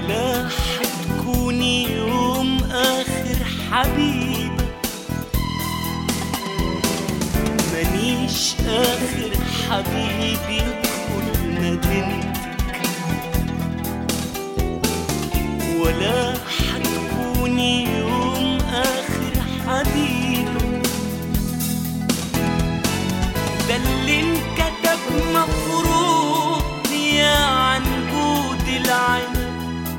ولا حتكوني يوم آخر حبيبة مانيش آخر حبيبي يدخل مدينتك ولا حتكوني يوم آخر حبيبة ده اللي انكتب مفروض يا عنقود العنب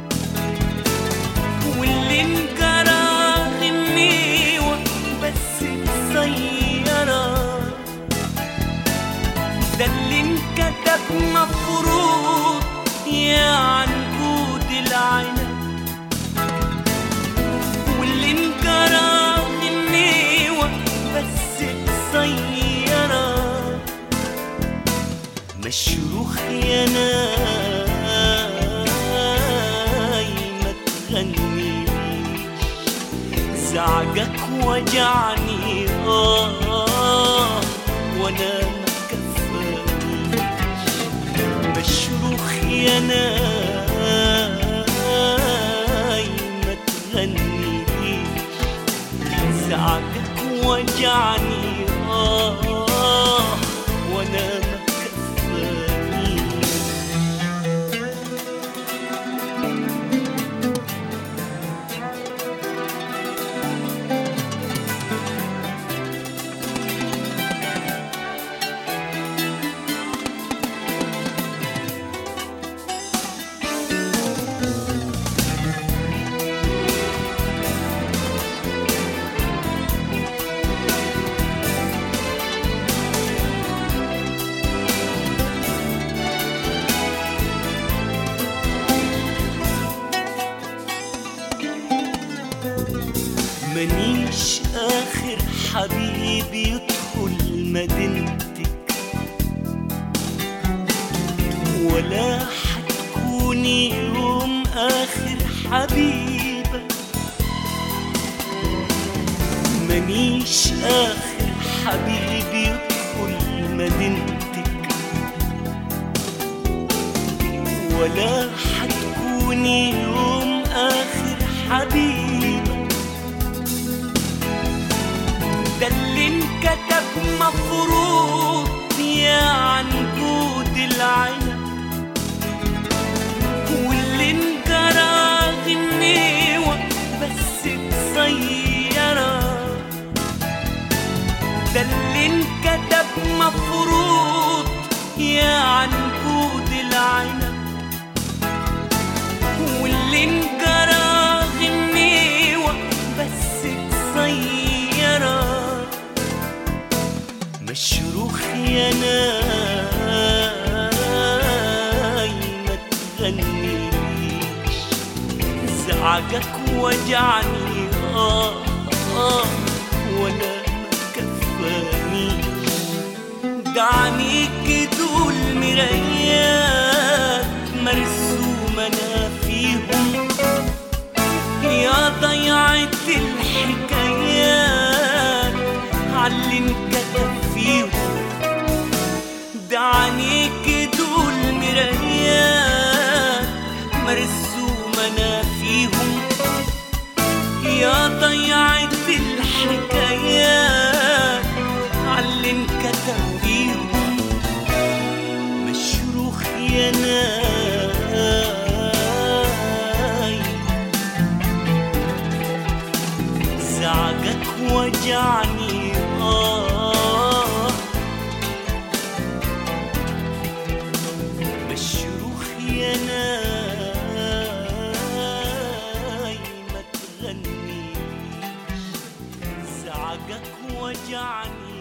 واللي انجرى غنيوة بس بسيارة ده اللي انكتب مفروض يا عنقود العنب واللي انجرى غنيوة بس بسيارة مشروخ يا ناي ما تغنيش زعجك وجعني آه وانا ما كفانيش مشروخ يا ناي ما تغنيش زعجك وجعني آه وانا ما كفانيش منيش آخر حبيبي يدخل مدينتك ولا حتكوني يوم آخر حبيبة منيش آخر حبيبي يدخل مدينتك ولا حتكوني يوم آخر حبيبة ده اللي انكتب مفروض يا عنقود العنب واللي انجرى غنيوة بس بسيارة ده اللي انكتب مفروض يا عنقود العنب واللي انجرى غنيوة بس بسيارة مشروخ يا ناي ما تغنيش زعجك وجعني آه آه وانا ما كفانيش دعنيك دول مرايات مرسومة أنا فيهم يا ضيعة الحكايات عاللي انكتب فيهم دعنيك دول مرايات مرسومة أنا فيهم يا ضيعة الحكايات عاللي انكتب فيهم مشروخ يا ناي زعجك وجعني آه مشروخ يا ناي ما تغنيش زعجك وجعني